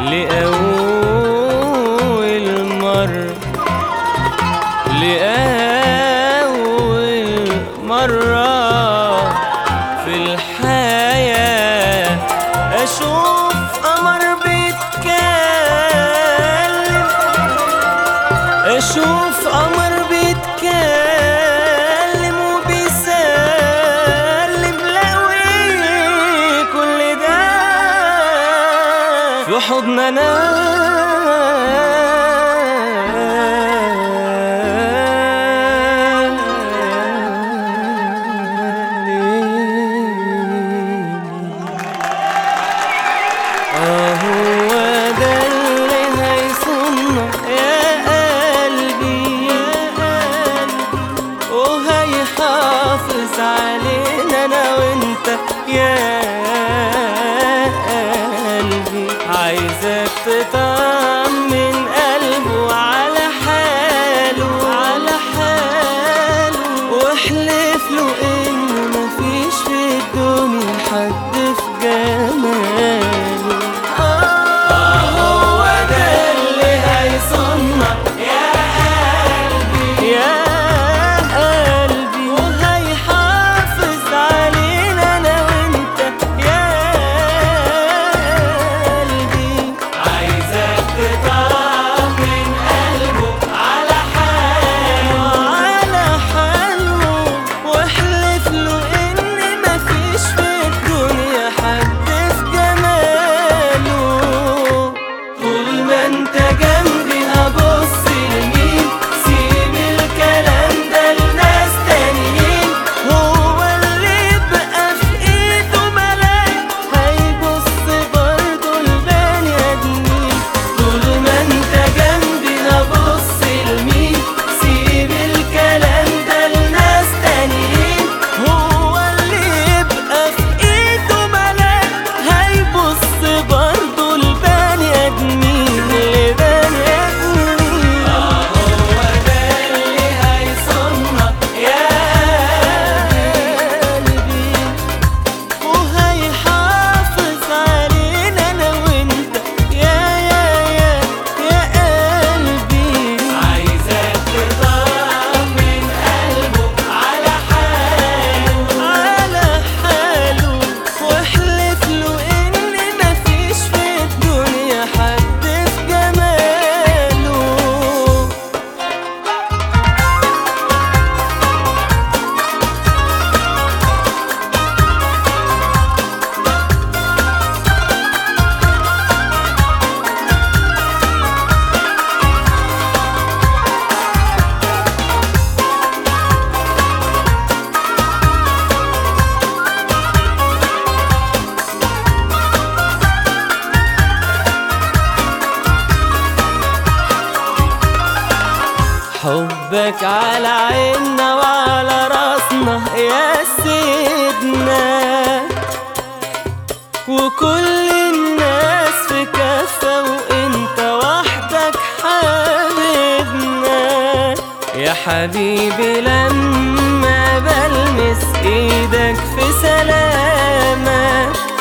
لأول مرة لأول مرة في الحياة أشوف قمر بيتكلم أشوف قمر بيتكلم وبيسلم لوي كل ده في حضننا آه هو ده اللي هيصنع يا قلبي يا قلبي وهيحافظ علينا انا وانت يا قلبي عايزك تطمن قلبه على حاله على حاله واحلف له ان مفيش في الدنيا حد في جماله آه هو ده اللي هيصنع يا قلبي يا قلبي وهيحافظ علينا انا وانت يا قلبي عايزك تطمن قلبه على حاله على حاله واحلف له ان مفيش في الدنيا حد في جماله طول ما انت جنبي هبص لمين سيب الكلام ده لناس تانيين هو اللي يبقى في ايده ملاك هيبص برضه لبني ادمين طول ما انت جنبي هبص لمين سيب الكلام ده لناس تانيين هو اللي يبقى في ايده ملاك هيبص برضه لبني ادمين لبني ادمين اه هو ده اللي هيصنع يا قلبي وهيحافظ علينا انا وانت يا يا يا يا قلبي عايزك تطمن قلبه على حاله على حاله واحلف له ان مفيش في الدنيا حد في جماله حبك على عيننا وعلى راسنا يا سيدنا وكل الناس في كفة وانت وحدك حبيبنا يا حبيبي لما بلمس ايدك في سلامك